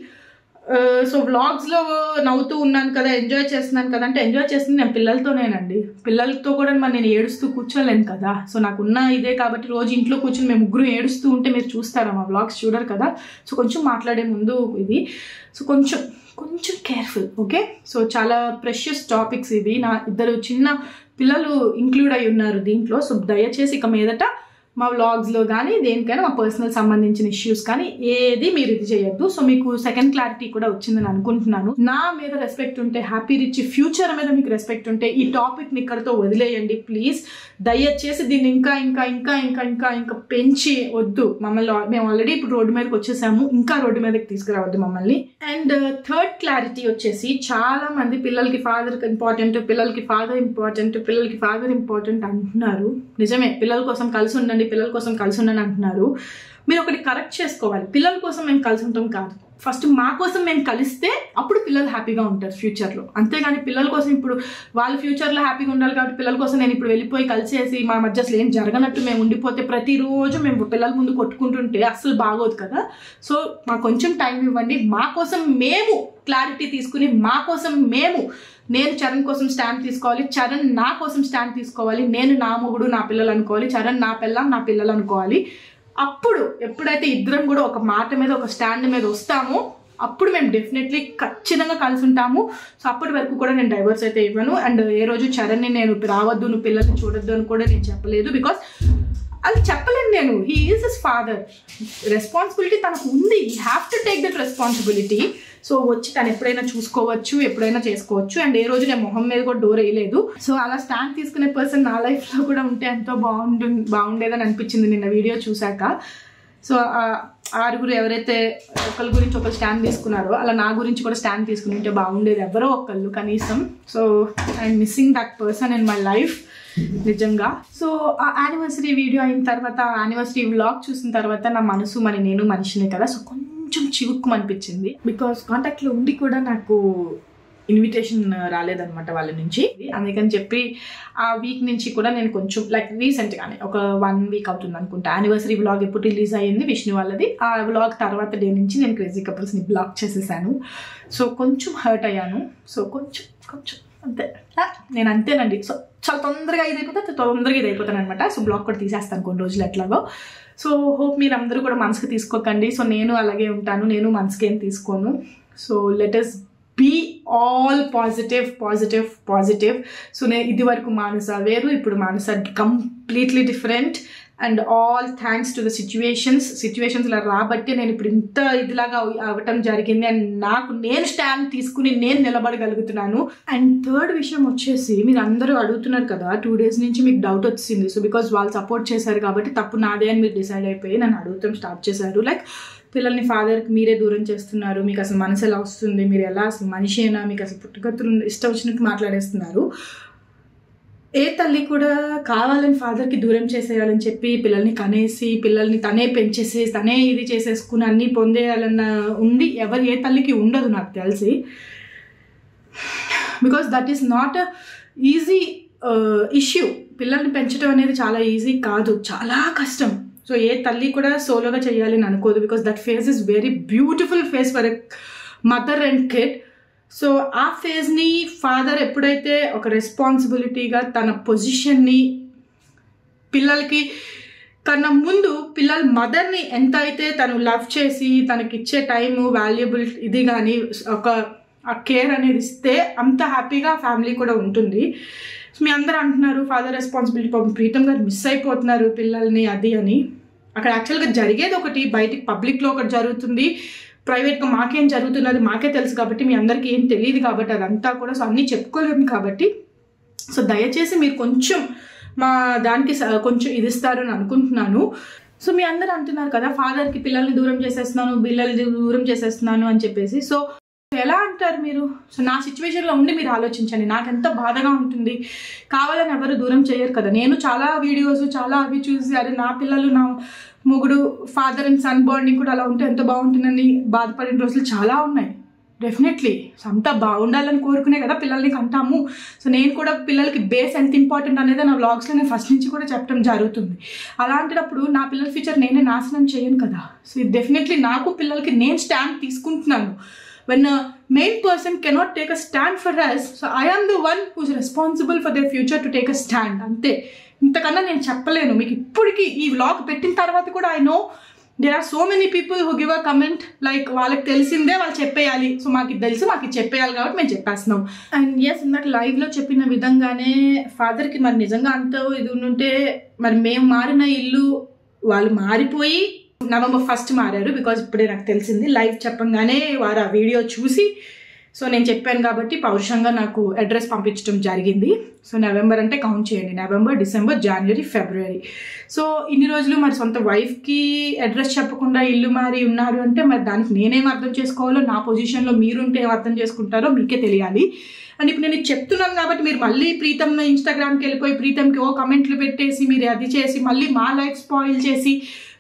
so వ్లాగ్స్లో నవ్వుతూ ఉన్నాను కదా ఎంజాయ్ చేస్తున్నాను కదా అంటే ఎంజాయ్ చేస్తుంది నేను పిల్లలతోనేనండి పిల్లలతో కూడా మరి నేను ఏడుస్తూ కూర్చోలేను కదా సో నాకున్న ఇదే కాబట్టి రోజు ఇంట్లో కూర్చొని మేము ముగ్గురు ఏడుస్తూ ఉంటే మీరు చూస్తారా మా వ్లాగ్స్ చూడరు కదా సో కొంచెం మాట్లాడే ముందు ఇది సో కొంచెం కొంచెం కేర్ఫుల్ ఓకే సో చాలా ప్రెషియస్ టాపిక్స్ ఇవి నా ఇద్దరు చిన్న పిల్లలు ఇంక్లూడ్ అయి ఉన్నారు దీంట్లో సో దయచేసి ఇక మీదట మా వ్లాగ్స్లో కానీ దేనికైనా మా పర్సనల్ సంబంధించిన ఇష్యూస్ కానీ ఏది మీరు ఇది చేయొద్దు సో మీకు సెకండ్ క్లారిటీ కూడా వచ్చిందని అనుకుంటున్నాను నా మీద రెస్పెక్ట్ ఉంటే హ్యాపీ రిచ్ ఫ్యూచర్ మీద మీకు రెస్పెక్ట్ ఉంటే ఈ టాపిక్ని ఇక్కడతో వదిలేయండి ప్లీజ్ దయచేసి దీన్ని ఇంకా ఇంకా ఇంకా ఇంకా ఇంకా ఇంకా పెంచి వద్దు మమ్మల్ని మేము ఆల్రెడీ ఇప్పుడు రోడ్డు మీదకి వచ్చేసాము ఇంకా రోడ్డు మీదకి తీసుకురావద్దు మమ్మల్ని అండ్ థర్డ్ క్లారిటీ వచ్చేసి చాలా మంది పిల్లలకి ఫాదర్ ఇంపార్టెంట్ పిల్లలకి ఫాదర్ ఇంపార్టెంట్ పిల్లలకి ఫాదర్ ఇంపార్టెంట్ అంటున్నారు నిజమే పిల్లల కోసం కలిసి ఉండండి పిల్లల కోసం కలిసి ఉండండి అంటున్నారు మీరు ఒకటి కరెక్ట్ చేసుకోవాలి పిల్లల కోసం మేము కలిసి ఉంటాం కాదు ఫస్ట్ మా కోసం మేము కలిస్తే అప్పుడు పిల్లలు హ్యాపీగా ఉంటారు ఫ్యూచర్లో అంతేగాని పిల్లల కోసం ఇప్పుడు వాళ్ళ ఫ్యూచర్లో హ్యాపీగా ఉండాలి కాబట్టి పిల్లల కోసం నేను ఇప్పుడు వెళ్ళిపోయి కలిసేసి మా మధ్య అసలు ఏం జరగనట్టు మేము ఉండిపోతే ప్రతిరోజు మేము పిల్లల ముందు కొట్టుకుంటుంటే అస్సలు బాగోదు కదా సో మాకు కొంచెం టైం ఇవ్వండి మా కోసం మేము క్లారిటీ తీసుకుని మా కోసం మేము నేను చరణ్ కోసం స్టాండ్ తీసుకోవాలి చరణ్ నా కోసం స్టాండ్ తీసుకోవాలి నేను నా మొగుడు నా పిల్లలు అనుకోవాలి చరణ్ నా పిల్ల నా పిల్లలు అనుకోవాలి అప్పుడు ఎప్పుడైతే ఇద్దరం కూడా ఒక మాట మీద ఒక స్టాండ్ మీద వస్తామో అప్పుడు మేము డెఫినెట్లీ ఖచ్చితంగా కలిసి ఉంటాము సో అప్పటి వరకు కూడా నేను డైవర్స్ అయితే ఇవ్వను అండ్ ఏ రోజు చరణ్ని నేను రావద్దు నువ్వు పిల్లల్ని చూడొద్దు అని కూడా నేను చెప్పలేదు బికాస్ అది చెప్పలేను నేను he is his father responsibility తనకు ఉంది he have to take that responsibility so వచ్చి తను ఎప్పుడైనా చూసుకోవచ్చు ఎప్పుడైనా చేసుకోవచ్చు అండ్ ఏ రోజు నేను మొహం మీద కూడా డోర్ వేయలేదు సో అలా స్టాండ్ తీసుకునే పర్సన్ నా లైఫ్లో కూడా ఉంటే ఎంతో బాగుండు బాగుండేదని అనిపించింది నిన్న వీడియో చూశాక సో ఆ ఆరుగురు ఎవరైతే ఒకరి గురించి ఒకరు స్టాండ్ తీసుకున్నారో అలా నా గురించి కూడా స్టాండ్ తీసుకుని ఉంటే బాగుండేది ఎవరో ఒకళ్ళు కనీసం so I'm missing that person in my life నిజంగా సో ఆ యానివర్సరీ వీడియో అయిన తర్వాత యానివర్సరీ వ్లాగ్ చూసిన తర్వాత నా మనసు మరి నేను మనిషినే కదా సో కొంచెం చివుక్కు అనిపించింది బికాస్ కాంటాక్ట్లో ఉండి కూడా నాకు ఇన్విటేషన్ రాలేదనమాట వాళ్ళ నుంచి అందుకని చెప్పి ఆ వీక్ నుంచి కూడా నేను కొంచెం లైక్ రీసెంట్గానే ఒక వన్ వీక్ అవుతుంది అనుకుంటా యానివర్సరీ బ్లాగ్ ఎప్పుడు రిలీజ్ అయ్యింది విష్ణు వాళ్ళది ఆ బ్లాగ్ తర్వాత డే నుంచి నేను క్రేజీ కపుల్స్ని బ్లాక్ చేసేసాను సో కొంచెం హర్ట్ అయ్యాను సో కొంచెం కొంచెం అంతే ఆ, నేను అంతేనండి సో చాలా తొందరగా ఇది అయిపోతే తొందరగా ఇది అయిపోతాను అనమాట సో బ్లాగ్ కూడా తీసేస్తాను కొన్ని రోజులు ఎట్లాగో సో హోప్ మీరు అందరూ కూడా మనసుకు తీసుకోకండి సో నేను అలాగే ఉంటాను నేను మనసుకి ఏం తీసుకోను so let's be all positive positive positive so నేను ఇది వరకు మానస వేరు ఇప్పుడు Manasa completely different and all thanks to the situations situations ఇలా రాబట్టి నేను ఇప్పుడు ఇంత ఇదిలాగా అవ్వటం జరిగింది అండ్ నాకు నేను స్టాండ్ తీసుకుని నేను నిలబడగలుగుతున్నాను అండ్ థర్డ్ విషయం వచ్చేసి మీరు అందరూ అడుగుతున్నారు కదా టూ డేస్ నుంచి మీకు డౌట్ వచ్చింది సో బికాస్ వాళ్ళు సపోర్ట్ చేశారు కాబట్టి తప్పు నాదే అని మీరు డిసైడ్ అయిపోయి నన్ను అడుగుతాం స్టార్ట్ చేశారు లైక్ పిల్లల్ని ఫాదర్కి మీరే దూరం చేస్తున్నారు మీకు అసలు మనసు ఎలా వస్తుంది మీరు ఎలా అసలు మనిషేనా మీకు అసలు పుట్టుకత్తులు ఇష్టం వచ్చినట్టు మాట్లాడేస్తున్నారు ఏ తల్లి కూడా కావాలని ఫాదర్కి దూరం చేసేయాలని చెప్పి పిల్లల్ని కనేసి పిల్లల్ని తనే పెంచేసి తనే ఇది చేసేసుకుని అన్నీ పొందేయాలన్న ఉండి ఎవరు ఏ తల్లికి ఉండదు నాకు తెలిసి because that is not a easy issue పిల్లల్ని పెంచడం అనేది చాలా ఈజీ కాదు చాలా కష్టం సో ఏ తల్లి కూడా సోలోగా చేయాలి అని అనుకోదు because that phase is very beautiful phase for a mother and kid so uh ఫేజ్ని ఫాదర్ ఎప్పుడైతే ఒక రెస్పాన్సిబిలిటీగా తన పొజిషన్ని పిల్లలకి కన్నా ముందు పిల్లల మదర్ని ఎంత అయితే తను లవ్ చేసి తనకిచ్చే టైము వాల్యుబుల్ ఇది కానీ ఒక ఆ కేర్ అనేది ఇస్తే అంత హ్యాపీగా ఫ్యామిలీ కూడా ఉంటుంది సో మీ అందరూ అంటున్నారు ఫాదర్ రెస్పాన్సిబిలిటీ పాపం ప్రీతం గారు మిస్ అయిపోతున్నారు పిల్లల్ని అది అని అక్కడ యాక్చువల్గా జరిగేది ఒకటి బయటికి పబ్లిక్లో ఒకటి జరుగుతుంది ప్రైవేట్గా మాకేం జరుగుతున్నది మాకే తెలుసు కాబట్టి మీ అందరికీ ఏం తెలియదు కాబట్టి అదంతా కూడా సో అన్నీ చెప్పుకోలేము కాబట్టి సో దయచేసి మీరు కొంచెం మా దానికి స- కొంచెం ఇది ఇస్తారని అనుకుంటున్నాను సో మీ అందరూ అంటున్నారు కదా ఫాదర్కి పిల్లల్ని దూరం చేసేస్తున్నాను పిల్లల్ని దూరం చేసేస్తున్నాను అని చెప్పేసి సో ఎలా అంటారు మీరు సో నా సిచ్యువేషన్లో ఉండి మీరు ఆలోచించండి నాకు ఎంత బాధగా ఉంటుంది కావాలని ఎవరు దూరం చేయరు కదా నేను చాలా వీడియోస్ చాలా అవి చూసి అరే నా పిల్లలు నా మొగుడు ఫాదర్ అండ్ సన్ బాండింగ్ కూడా అలా ఉంటే ఎంత బాగుంటుందని బాధపడిన రోజులు చాలా ఉన్నాయి డెఫినెట్లీ అంతా బాగుండాలని కోరుకునే కదా పిల్లల్ని కంటాము సో నేను కూడా పిల్లలకి బేస్ ఎంత ఇంపార్టెంట్ అనేది నా వ్లాగ్స్లో నేను ఫస్ట్ నుంచి కూడా చెప్పడం జరుగుతుంది అలాంటప్పుడు నా పిల్లల ఫ్యూచర్ నేనే నాశనం చేయను కదా సో ఇది డెఫినెట్లీ నాకు పిల్లలకి నేను స్టాండ్ తీసుకుంటున్నాను when a main person cannot take a stand for us so i am the one who's responsible for their future to take a stand అంతే ఇంతకన్నా నేను చెప్పలేను మీకు ఇప్పటికీ ఈ వ్లాగ్ పెట్టిన తర్వాత కూడా I know there are so many people who give a comment like వాళ్ళకి తెలిసిందే వాళ్ళు చెప్పేయాలి సో మాకు ఇది తెలుసు మాకు ఇది చెప్పేయాలి కాబట్టి మేము చెప్పేస్తున్నాం అండ్ ఎస్ ఇందాక లైవ్లో చెప్పిన విధంగానే ఫాదర్కి మరి నిజంగా అంత ఇది ఉంటే మరి మేము మారిన ఇల్లు వాళ్ళు మారిపోయి నవంబర్ ఫస్ట్ మారారు బికాజ్ ఇప్పుడే నాకు తెలిసింది లైవ్ చెప్పంగానే వారు ఆ వీడియో చూసి సో నేను చెప్పాను కాబట్టి పౌరుషంగా నాకు అడ్రస్ పంపించడం జరిగింది సో నవంబర్ అంటే కౌంట్ చేయండి నవంబర్ డిసెంబర్ జనవరి ఫిబ్రవరి సో ఇన్ని రోజులు మరి సొంత వైఫ్కి అడ్రస్ చెప్పకుండా ఇల్లు మారి ఉన్నారు అంటే మరి దానికి నేనేం అర్థం చేసుకోవాలో నా పొజిషన్లో మీరుంటే ఏం అర్థం చేసుకుంటారో మీకే తెలియాలి అండ్ ఇప్పుడు నేను ఇది చెప్తున్నాను కాబట్టి మీరు మళ్ళీ ప్రీతం ఇన్స్టాగ్రామ్కి వెళ్ళిపోయి ప్రీతంకి ఓ కమెంట్లు పెట్టేసి మీరు అది చేసి మళ్ళీ మా లైఫ్ స్పాయిల్ చేసి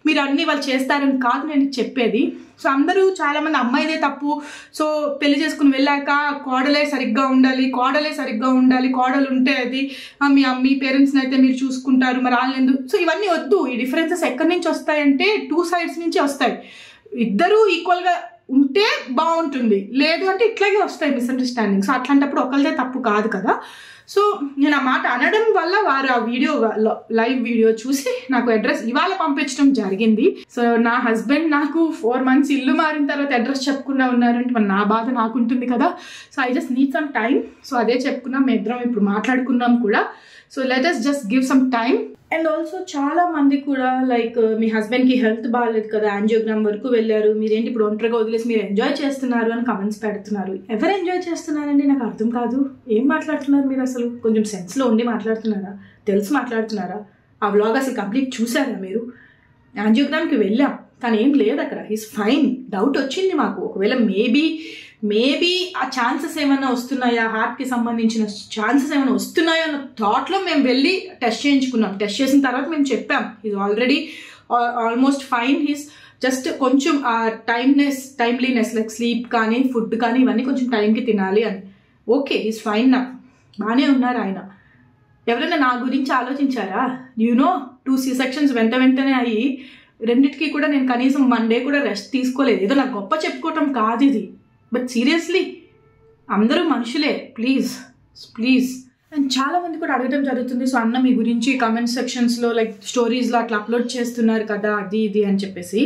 మీరు అన్ని వాళ్ళు చేస్తారని కాదు నేను చెప్పేది సో అందరూ చాలా మంది అమ్మాయిదే తప్పు సో పెళ్లి చేసుకుని వెళ్ళాక కోడలే సరిగ్గా ఉండాలి కోడలే సరిగ్గా ఉండాలి కోడలు ఉంటే అది ఆ, మీ మీ పేరెంట్స్ని అయితే మీరు చూసుకుంటారు మరి వాళ్ళని ఎందుకు సో ఇవన్నీ వద్దు ఈ డిఫరెన్సెస్ ఎక్కడి నుంచి వస్తాయంటే టూ సైడ్స్ నుంచి వస్తాయి ఇద్దరూ ఈక్వల్గా ఉంటే బాగుంటుంది లేదు అంటే ఇట్లాగే వస్తాయి మిస్అండర్స్టాండింగ్ సో అట్లాంటప్పుడు ఒకరిదే తప్పు కాదు కదా సో నేను ఆ మాట అనడం వల్ల వారు ఆ వీడియో లైవ్ వీడియో చూసి నాకు అడ్రస్ ఇవాళ పంపించడం జరిగింది సో నా హస్బెండ్ నాకు ఫోర్ మంత్స్ ఇల్లు మారిన తర్వాత అడ్రస్ చెప్పకుండా ఉన్నారంటే మరి నా బాధ నాకు ఉంటుంది కదా so I just need some time so అదే చెప్పుకున్నాం మేము ఇద్దరం ఇప్పుడు మాట్లాడుకున్నాం కూడా so let us just give some time and also చాలా మంది కూడా లైక్ మీ హస్బెండ్కి హెల్త్ బాగాలేదు కదా యాంజియోగ్రామ్ వరకు వెళ్ళారు మీరేంటి ఇప్పుడు ఒంటరిగా వదిలేసి మీరు ఎంజాయ్ చేస్తున్నారు అని కమెంట్స్ పెడుతున్నారు ఎవరు ఎంజాయ్ చేస్తున్నారండి నాకు అర్థం కాదు ఏం మాట్లాడుతున్నారు మీరు అసలు కొంచెం సెన్స్లో ఉండి మాట్లాడుతున్నారా తెలిసి మాట్లాడుతున్నారా ఆ వ్లాగ్ అసలు కంప్లీట్ చూసారా మీరు యాంజియోగ్రామ్కి వెళ్ళాం కానీ ఏం లేదు అక్కడ ఈస్ ఫైన్ డౌట్ వచ్చింది మాకు ఒకవేళ మేబీ మేబీ ఆ ఛాన్సెస్ ఏమైనా వస్తున్నాయా హార్ట్కి సంబంధించిన ఛాన్సెస్ ఏమైనా వస్తున్నాయా అన్న థాట్లో మేము వెళ్ళి టెస్ట్ చేయించుకున్నాం టెస్ట్ చేసిన తర్వాత మేము చెప్పాం is already almost fine he's just కొంచెం ఆ టైమ్నెస్ టైమ్లీనెస్ లైక్ స్లీప్ కానీ ఫుడ్ కానీ ఇవన్నీ కొంచెం టైంకి తినాలి అని ఓకే ఈజ్ ఫైన్ నా బాగానే ఉన్నారు ఆయన ఎవరైనా నా గురించి ఆలోచించారా యూనో టూ సీ సెక్షన్స్ వెంట వెంటనే అయ్యి రెండిటికి కూడా నేను కనీసం వన్ డే కూడా రెస్ట్ తీసుకోలేదు ఏదో నాకు గొప్ప చెప్పుకోవటం కాదు ఇది బట్ సీరియస్లీ అందరూ మనుషులే ప్లీజ్ ప్లీజ్ అండ్ చాలా మంది కూడా అడగడం జరుగుతుంది సో అన్న మీ గురించి కమెంట్ సెక్షన్స్లో లైక్ స్టోరీస్లో అట్లా అప్లోడ్ చేస్తున్నారు కదా అది ఇది అని చెప్పేసి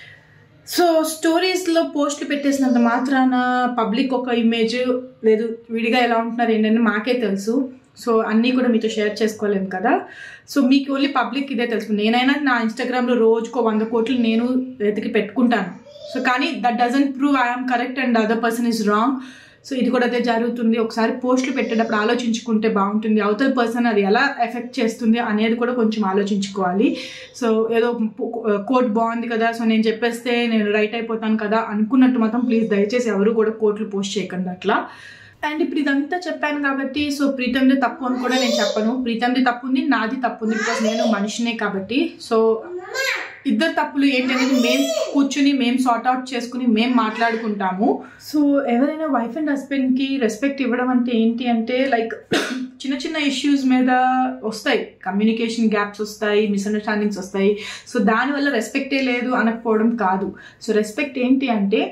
సో స్టోరీస్లో పోస్టులు పెట్టేసినంత మాత్రాన పబ్లిక్ ఒక ఇమేజ్ లేదు విడిగా ఎలా ఉంటున్నారు ఏంటంటే మాకే తెలుసు సో అన్నీ కూడా మీతో షేర్ చేసుకోలేము కదా సో మీకు ఓన్లీ పబ్లిక్ ఇదే తెలుసు నేనైనా నా ఇన్స్టాగ్రామ్లో రోజుకో వంద కోట్లు నేను వెతికి పెట్టుకుంటాను సో కానీ that doesn't prove I'm correct and other person is wrong so ఇది కూడా అదే జరుగుతుంది ఒకసారి పోస్టులు పెట్టేటప్పుడు ఆలోచించుకుంటే బాగుంటుంది అవతల పర్సన్ అది ఎలా ఎఫెక్ట్ చేస్తుంది అనేది కూడా కొంచెం ఆలోచించుకోవాలి సో ఏదో కోట్ బాగుంది కదా సో నేను చెప్పేస్తే నేను రైట్ అయిపోతాను కదా అనుకున్నట్టు మాత్రం ప్లీజ్ దయచేసి ఎవరు కూడా కోట్లు పోస్ట్ చేయకండి అట్లా అండ్ ఇప్పుడు ఇదంతా చెప్పాను కాబట్టి సో ప్రీతంది తప్పు అని కూడా నేను చెప్పను ప్రీతంది తప్పు ఉంది నాది తప్పు ఉంది బికాస్ నేను మనిషినే కాబట్టి సో ఇద్దరు తప్పులు ఏంటనేది మేము కూర్చుని మేము సార్ట్ అవుట్ చేసుకుని మేము మాట్లాడుకుంటాము సో ఎవరైనా వైఫ్ అండ్ హస్బెండ్కి రెస్పెక్ట్ ఇవ్వడం అంటే ఏంటి అంటే లైక్ చిన్న చిన్న ఇష్యూస్ మీద వస్తాయి కమ్యూనికేషన్ గ్యాప్స్ వస్తాయి మిస్అండర్స్టాండింగ్స్ వస్తాయి సో దానివల్ల రెస్పెక్టే లేదు అనకపోవడం కాదు సో రెస్పెక్ట్ ఏంటి అంటే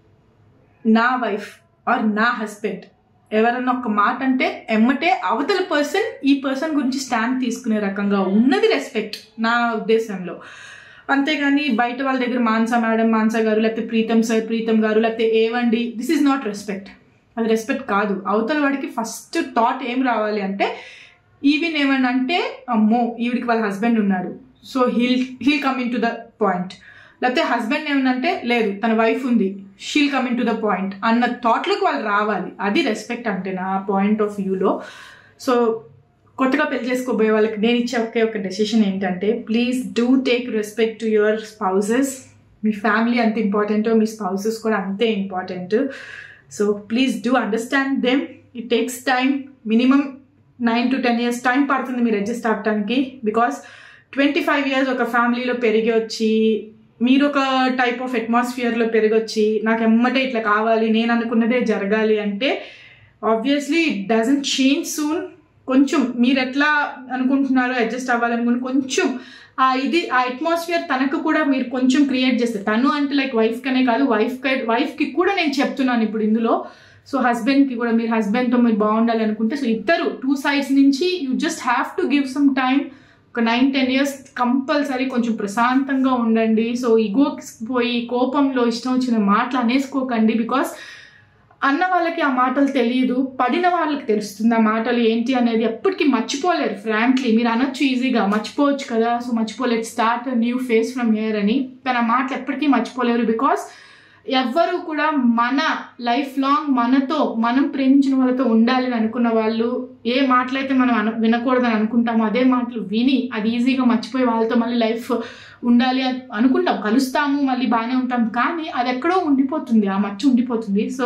నా వైఫ్ ఆర్ నా హస్బెండ్ ఎవరన్నా ఒక మాట అంటే ఎమ్మటే అవతల పర్సన్ ఈ పర్సన్ గురించి స్టాండ్ తీసుకునే రకంగా ఉన్నది రెస్పెక్ట్ నా ఉద్దేశంలో అంతేగాని బయట వాళ్ళ దగ్గర మాన్సా మేడం మాన్సా గారు లేకపోతే ప్రీతం సార్ ప్రీతం గారు లేకపోతే ఏవండి దిస్ ఈజ్ నాట్ రెస్పెక్ట్ అది రెస్పెక్ట్ కాదు అవతల వాడికి ఫస్ట్ థాట్ ఏం రావాలి అంటే ఈవిన్ ఏమన్నా అంటే అమ్మో ఈవిడికి వాళ్ళ హస్బెండ్ ఉన్నాడు so he'll he'll come into the point లేకపోతే హస్బెండ్ ఏమన్నంటే లేదు తన వైఫ్ ఉంది she'll coming to the point అన్న థాట్లోకి వాళ్ళు రావాలి అది రెస్పెక్ట్ అంటే నా పాయింట్ ఆఫ్ వ్యూలో సో కొత్తగా పెళ్లి చేసుకోబోయే వాళ్ళకి నేను ఇచ్చే ఒకే ఒక డెసిషన్ ఏంటంటే please do take respect to your spouses మీ ఫ్యామిలీ అంత ఇంపార్టెంటో మీ స్పౌసెస్ కూడా అంతే important so please do understand them it takes time minimum nine to ten years time పడుతుంది మీరు అడ్జస్ట్ అవ్వడానికి బికాస్ ట్వంటీ ఫైవ్ ఇయర్స్ ఒక ఫ్యామిలీలో పెరిగి వచ్చి మీరు ఒక టైప్ ఆఫ్ అట్మాస్ఫియర్లో పెరిగొచ్చి నాకు ఎమ్మటే ఇట్లా కావాలి నేను అనుకున్నదే జరగాలి అంటే obviously it doesn't change soon కొంచెం మీరు ఎట్లా అనుకుంటున్నారో అడ్జస్ట్ అవ్వాలనుకుని కొంచెం ఆ ఇది ఆ అట్మాస్ఫియర్ తనకు కూడా మీరు కొంచెం క్రియేట్ చేస్తారు తను అంటే లైక్ వైఫ్ కనే కాదు వైఫ్ వైఫ్కి కూడా నేను చెప్తున్నాను ఇప్పుడు ఇందులో సో హస్బెండ్కి కూడా మీరు హస్బెండ్తో మీరు బాగుండాలి అనుకుంటే సో ఇద్దరు టూ సైడ్స్ నుంచి you just have to give some time ఒక నైన్ టెన్ ఇయర్స్ కంపల్సరీ కొంచెం ప్రశాంతంగా ఉండండి సో ఇగో పోయి కోపంలో ఇష్టం వచ్చిన మాటలు అనేసుకోకండి బికాస్ అన్న వాళ్ళకి ఆ మాటలు తెలియదు పడిన వాళ్ళకి తెలుస్తుంది ఆ మాటలు ఏంటి అనేది ఎప్పటికీ మర్చిపోలేరు ఫ్రాంక్లీ మీరు అనొచ్చు ఈజీగా మర్చిపోవచ్చు కదా సో మర్చిపోలేదు start new phase from here అని కానీ ఆ మాటలు ఎప్పటికీ మర్చిపోలేరు బికాస్ ఎవ్వరు కూడా మన లైఫ్ లాంగ్ మనతో మనం ప్రేమించిన వాళ్ళతో ఉండాలని అనుకున్న వాళ్ళు ఏ మాటలైతే మనం అను వినకూడదని అనుకుంటామో అదే మాటలు విని అది ఈజీగా మర్చిపోయి వాళ్ళతో మళ్ళీ లైఫ్ ఉండాలి అని అనుకుంటాం కలుస్తాము మళ్ళీ బాగానే ఉంటాం కానీ అది ఎక్కడో ఉండిపోతుంది ఆ మచ్చ ఉండిపోతుంది సో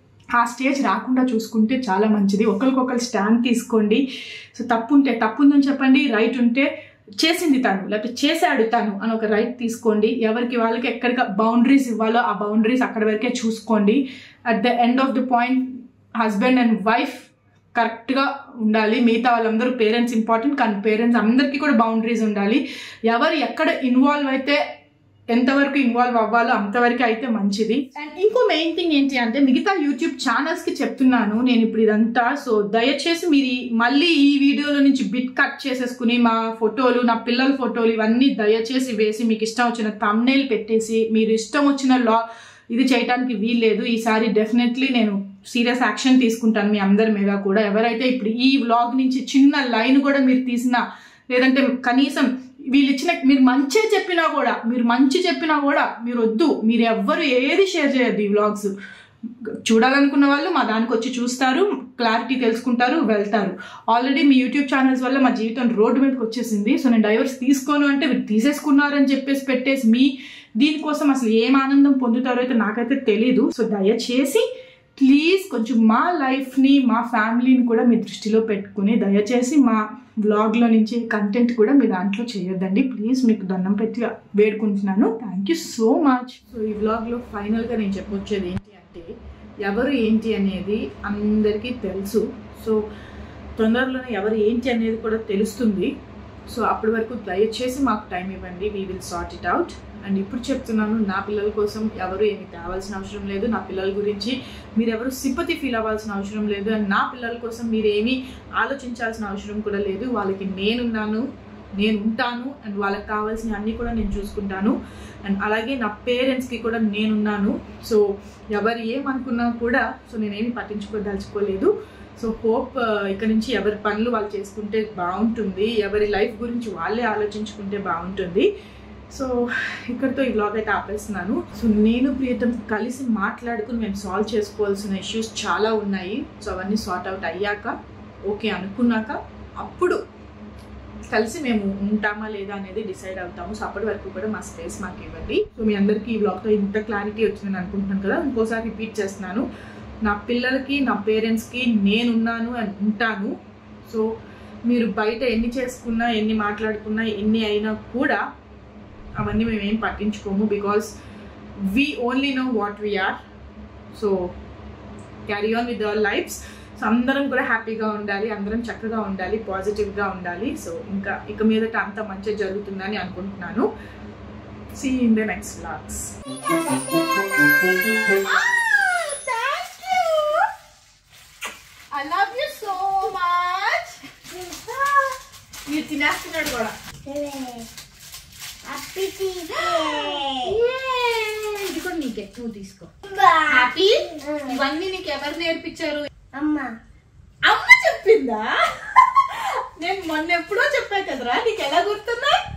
ఆ స్టేజ్ రాకుండా చూసుకుంటే చాలా మంచిది ఒకరికొకరు స్టాండ్ తీసుకోండి సో తప్పు ఉంటే తప్పు ఉందని చెప్పండి రైట్ ఉంటే చేసింది తను లేకపోతే చేశాడు తను అని ఒక రైట్ తీసుకోండి ఎవరికి వాళ్ళకి ఎక్కడికి బౌండరీస్ ఇవ్వాలో ఆ బౌండరీస్ అక్కడ వరకే చూసుకోండి at the end of the point husband and wife కరెక్ట్గా ఉండాలి మిగతా వాళ్ళందరూ పేరెంట్స్ ఇంపార్టెంట్ కానీ పేరెంట్స్ అందరికీ కూడా బౌండరీస్ ఉండాలి ఎవరు ఎక్కడ ఇన్వాల్వ్ అయితే ఎంతవరకు ఇన్వాల్వ్ అవ్వాలో అంతవరకు అయితే మంచిది అండ్ ఇంకో మెయిన్ థింగ్ ఏంటి అంటే మిగతా యూట్యూబ్ ఛానల్స్ కి చెప్తున్నాను నేను ఇప్పుడు ఇదంతా సో దయచేసి మీరు ఈ- మళ్ళీ ఈ వీడియోలో నుంచి బిట్ కట్ చేసేసుకుని మా ఫోటోలు నా పిల్లల ఫోటోలు ఇవన్నీ దయచేసి వేసి మీకు ఇష్టం వచ్చిన తమ్నేల్ పెట్టేసి మీరు ఇష్టం వచ్చిన లా ఇది చేయడానికి వీల్లేదు ఈసారి డెఫినెట్లీ నేను సీరియస్ యాక్షన్ తీసుకుంటాను మీ అందరి మీద కూడా ఎవరైతే ఇప్పుడు ఈ వ్లాగ్ నుంచి చిన్న లైన్ కూడా మీరు తీసినా లేదంటే కనీసం వీళ్ళు ఇచ్చిన మీరు మంచే చెప్పినా కూడా మీరు మంచి చెప్పినా కూడా మీరు వద్దు మీరు ఎవ్వరు ఏది షేర్ చేయొద్దు ఈ వ్లాగ్స్ చూడాలనుకున్న వాళ్ళు మా దానికి వచ్చి చూస్తారు క్లారిటీ తెలుసుకుంటారు వెళ్తారు ఆల్రెడీ మీ యూట్యూబ్ ఛానల్స్ వల్ల మా జీవితం రోడ్డు మీదకి వచ్చేసింది సో నేను డైవర్స్ తీసుకోను అంటే మీరు తీసేసుకున్నారని చెప్పేసి పెట్టేసి మీ దీనికోసం అసలు ఏం ఆనందం పొందుతారో అయితే నాకైతే తెలీదు సో దయచేసి ప్లీజ్ కొంచెం మా లైఫ్ని మా ఫ్యామిలీని కూడా మీ దృష్టిలో పెట్టుకుని దయచేసి మా వ్లాగ్లో నుంచి కంటెంట్ కూడా మీ దాంట్లో చేయొద్దండి ప్లీజ్ మీకు దండం పెట్టి వేడుకుంటున్నాను thank you so much so ఈ వ్లాగ్లో ఫైనల్గా నేను చెప్పొచ్చేది ఏంటి అంటే ఎవరు ఏంటి అనేది అందరికీ తెలుసు సో తొందరలోనే ఎవరు ఏంటి అనేది కూడా తెలుస్తుంది సో అప్పటి వరకు దయచేసి మాకు టైం ఇవ్వండి we will sort it out and ఇప్పుడు చెప్తున్నాను నా పిల్లల కోసం ఎవరు ఏమి తేవాల్సిన అవసరం లేదు నా పిల్లల గురించి మీరు ఎవరు సింపతి ఫీల్ అవ్వాల్సిన అవసరం లేదు అండ్ నా పిల్లల కోసం మీరు ఏమీ ఆలోచించాల్సిన అవసరం కూడా లేదు వాళ్ళకి నేనున్నాను నేను ఉంటాను అండ్ వాళ్ళకి కావాల్సిన అన్నీ కూడా నేను చూసుకుంటాను అండ్ అలాగే నా పేరెంట్స్కి కూడా నేనున్నాను సో ఎవరు ఏమనుకున్నా కూడా సో నేనేమి పట్టించుకోదలుచుకోలేదు సో హోప్ ఇక్కడ నుంచి ఎవరి పనులు వాళ్ళు చేసుకుంటే బాగుంటుంది ఎవరి లైఫ్ గురించి వాళ్ళే ఆలోచించుకుంటే బాగుంటుంది సో ఇక్కడితో ఈ వ్లాగ్ అయితే ఆపేస్తున్నాను సో నేను ప్రియతం కలిసి మాట్లాడుకుని మేము సాల్వ్ చేసుకోవాల్సిన ఇష్యూస్ చాలా ఉన్నాయి సో అవన్నీ సార్ట్ అవుట్ అయ్యాక ఓకే అనుకున్నాక అప్పుడు కలిసి మేము ఉంటామా లేదా అనేది డిసైడ్ అవుతాము సో అప్పటి వరకు కూడా మా స్పేస్ మాకు ఇవ్వండి సో మీ అందరికీ ఈ బ్లాగ్తో ఇంత క్లారిటీ వచ్చిందని అనుకుంటున్నాను కదా ఇంకోసారి రిపీట్ చేస్తున్నాను నా పిల్లలకి నా పేరెంట్స్కి నేనున్నాను అని ఉంటాను సో మీరు బయట ఎన్ని చేసుకున్నా ఎన్ని మాట్లాడుకున్నా ఎన్ని అయినా కూడా అవన్నీ మేము ఏం పట్టించుకోము because we only know what we're so carry on with our lives so అందరం కూడా హ్యాపీగా ఉండాలి అందరం చక్కగా ఉండాలి పాజిటివ్గా ఉండాలి సో ఇంకా ఇక మీదట అంత మంచిగా జరుగుతుందని అనుకుంటున్నాను see in the next vlogs I love you so much మీరు తినేస్తున్నాడు కూడా ఇది కూడా నీకే నువ్వు తీసుకో హ్యాపీ ఇవన్నీ నీకు ఎవరు నేర్పించారు అమ్మా అమ్మ చెప్పిందా నేను మొన్న ఎప్పుడో చెప్పా కదరా నీకు ఎలా గుర్తున్నాయి